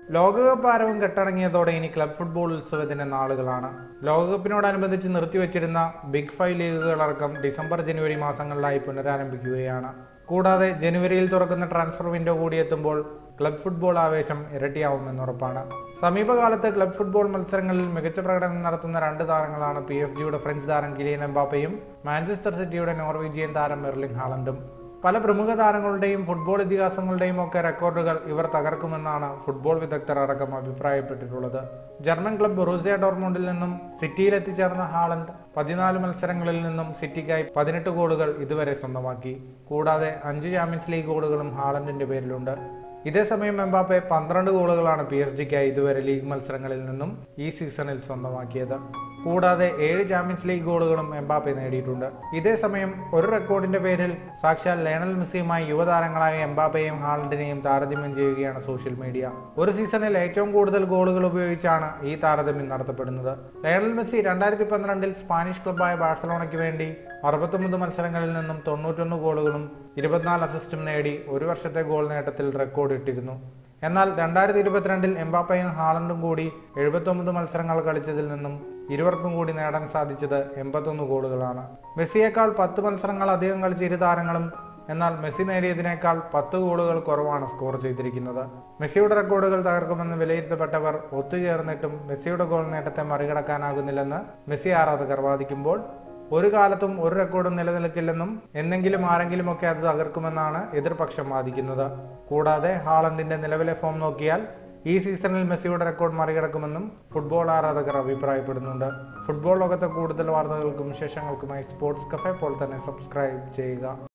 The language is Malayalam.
ലോകകപ്പ് ആരവം കെട്ടടങ്ങിയതോടെ ഇനി ക്ലബ് ഫുട്ബോൾ ഉത്സവത്തിന്റെ നാളുകളാണ് ലോകകപ്പിനോടനുബന്ധിച്ച് നിർത്തിവച്ചിരുന്ന ബിഗ് ഫൈവ് ലീഗുകളടക്കം ഡിസംബർ ജനുവരി മാസങ്ങളിലായി പുനരാരംഭിക്കുകയാണ് കൂടാതെ ജനുവരിയിൽ തുറക്കുന്ന ട്രാൻസ്ഫർ വിൻഡോ കൂടി എത്തുമ്പോൾ ക്ലബ് ഫുട്ബോൾ ആവേശം ഇരട്ടിയാവുമെന്നുറപ്പാണ് സമീപകാലത്ത് ക്ലബ് ഫുട്ബോൾ മത്സരങ്ങളിൽ മികച്ച പ്രകടനം നടത്തുന്ന രണ്ട് താരങ്ങളാണ് പി എസ് ജിയുടെ ഫ്രഞ്ച് താരം കിലിയൻ എംബാപ്പയും മാഞ്ചസ്റ്റർ സിറ്റിയുടെ നോർവീജിയൻ താരം മെർലിൻ ഹാളണ്ടും പല പ്രമുഖ താരങ്ങളുടെയും ഫുട്ബോൾ ഇതിഹാസങ്ങളുടെയും ഒക്കെ റെക്കോർഡുകൾ ഇവർ തകർക്കുമെന്നാണ് ഫുട്ബോൾ വിദഗ്ധർ അടക്കം അഭിപ്രായപ്പെട്ടിട്ടുള്ളത് ജർമ്മൻ ക്ലബ് ബൊറൂസിയ ഡോർമുണ്ടിൽ നിന്നും സിറ്റിയിൽ എത്തിച്ചേർന്ന ഹാളണ്ട് പതിനാല് മത്സരങ്ങളിൽ നിന്നും സിറ്റിക്കായി പതിനെട്ട് ഗോളുകൾ ഇതുവരെ സ്വന്തമാക്കി കൂടാതെ അഞ്ച് ചാമ്പ്യൻസ് ലീഗ് ഗോളുകളും ഹാളണ്ടിന്റെ പേരിലുണ്ട് ഇതേസമയം എംബാപ്പെ പന്ത്രണ്ട് ഗോളുകളാണ് പി എസ് ജിക്കായി ഇതുവരെ ലീഗ് മത്സരങ്ങളിൽ നിന്നും ഈ സീസണിൽ സ്വന്തമാക്കിയത് കൂടാതെ ഏഴ് ചാമ്പ്യൻസ് ലീഗ് ഗോളുകളും എംബാപ്പെ നേടിയിട്ടുണ്ട് ഇതേസമയം ഒരു റെക്കോർഡിന്റെ പേരിൽ സാക്ഷാൽ ലയണൽ മെസ്സിയുമായി യുവതാരങ്ങളായ എംബാപ്പയെയും ഹാളണ്ടിനെയും താരതമ്യം ചെയ്യുകയാണ് സോഷ്യൽ മീഡിയ ഒരു സീസണിൽ ഏറ്റവും കൂടുതൽ ഗോളുകൾ ഉപയോഗിച്ചാണ് ഈ താരതമ്യം നടത്തപ്പെടുന്നത് ലയണൽ മെസ്സി രണ്ടായിരത്തി പന്ത്രണ്ടിൽ സ്പാനിഷ് ക്ലബ്ബായ ബാഴ്സലോണയ്ക്ക് വേണ്ടി അറുപത്തൊമ്പത് മത്സരങ്ങളിൽ നിന്നും തൊണ്ണൂറ്റൊന്ന് ഗോളുകളും ഇരുപത്തിനാല് അസിസ്റ്റും നേടി ഒരു വർഷത്തെ ഗോൾ നേട്ടത്തിൽ റെക്കോർഡ് ഇട്ടിരുന്നു എന്നാൽ രണ്ടായിരത്തി ഇരുപത്തിരണ്ടിൽ എംബാപ്പയും ഹാളണ്ടും കൂടി എഴുപത്തൊമ്പത് മത്സരങ്ങൾ കളിച്ചതിൽ നിന്നും ഇരുവർക്കും കൂടി നേടാൻ സാധിച്ചത് എൺപത്തൊന്ന് ഗോളുകളാണ് മെസ്സിയേക്കാൾ പത്ത് മത്സരങ്ങൾ അധികം കളിച്ച ഇരു താരങ്ങളും എന്നാൽ മെസ്സി നേടിയതിനേക്കാൾ പത്ത് ഗോളുകൾ കുറവാണ് സ്കോർ ചെയ്തിരിക്കുന്നത് മെസ്സിയുടെ റെക്കോർഡുകൾ തകർക്കുമെന്ന് വിലയിരുത്തപ്പെട്ടവർ ഒത്തുചേർന്നിട്ടും മെസ്സിയുടെ ഗോൾ നേട്ടത്തെ മറികടക്കാനാകുന്നില്ലെന്ന് മെസ്സി ആരാധകർ വാദിക്കുമ്പോൾ ഒരു കാലത്തും ഒരു റെക്കോർഡും നിലനിൽക്കില്ലെന്നും എന്നെങ്കിലും ആരെങ്കിലുമൊക്കെ അത് തകർക്കുമെന്നാണ് എതിർപക്ഷം വാദിക്കുന്നത് കൂടാതെ ഹാളണ്ടിന്റെ നിലവിലെ ഫോം നോക്കിയാൽ ഈ സീസണിൽ മെസ്സിയുടെ റെക്കോർഡ് മറികടക്കുമെന്നും ഫുട്ബോൾ ആരാധകർ അഭിപ്രായപ്പെടുന്നുണ്ട് ഫുട്ബോൾ ലോകത്തെ കൂടുതൽ വാർത്തകൾക്കും വിശേഷങ്ങൾക്കുമായി സ്പോർട്സ് കഫേ പോൾ തന്നെ സബ്സ്ക്രൈബ് ചെയ്യുക